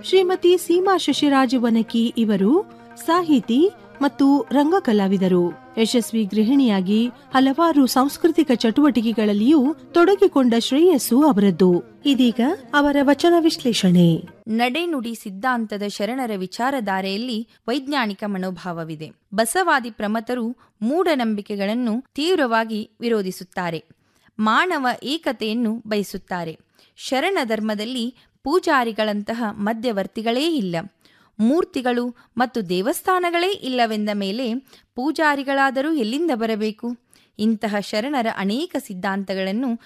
ಶ್ರೀಮತಿ ಸೀಮಾ ಶಶಿರಾಜ ವನಕಿ ಇವರು ಸಾಹಿತಿ ಮತ್ತು ರಂಗಕಲಾವಿದರು ಯಶಸ್ವಿ ಗೃಹಿಣಿಯಾಗಿ ಹಲವಾರು ಸಾಂಸ್ಕೃತಿಕ ಚಟುವಟಿಕೆಗಳಲ್ಲಿಯೂ ತೊಡಗಿಕೊಂಡ ಶ್ರೇಯಸ್ಸು ಅವರದ್ದು ಇದೀಗ ಅವರ ವಚನ ವಿಶ್ಲೇಷಣೆ ನಡೆನುಡಿ ಸಿದ್ಧಾಂತದ ಶರಣರ ವಿಚಾರಧಾರೆಯಲ್ಲಿ ವೈಜ್ಞಾನಿಕ ಮನೋಭಾವವಿದೆ ಬಸವಾದಿ ಪ್ರಮತರು ಮೂಢನಂಬಿಕೆಗಳನ್ನು ತೀವ್ರವಾಗಿ ವಿರೋಧಿಸುತ್ತಾರೆ ಮಾನವ ಏಕತೆಯನ್ನು ಬಯಸುತ್ತಾರೆ ಶರಣ ಧರ್ಮದಲ್ಲಿ ಪೂಜಾರಿಗಳಂತಹ ಮಧ್ಯವರ್ತಿಗಳೇ ಇಲ್ಲ ಮೂರ್ತಿಗಳು ಮತ್ತು ದೇವಸ್ಥಾನಗಳೇ ಇಲ್ಲವೆಂದ ಮೇಲೆ ಪೂಜಾರಿಗಳಾದರೂ ಎಲ್ಲಿಂದ ಬರಬೇಕು ಇಂತಹ ಶರಣರ ಅನೇಕ ಸಿದ್ಧಾಂತಗಳನ್ನು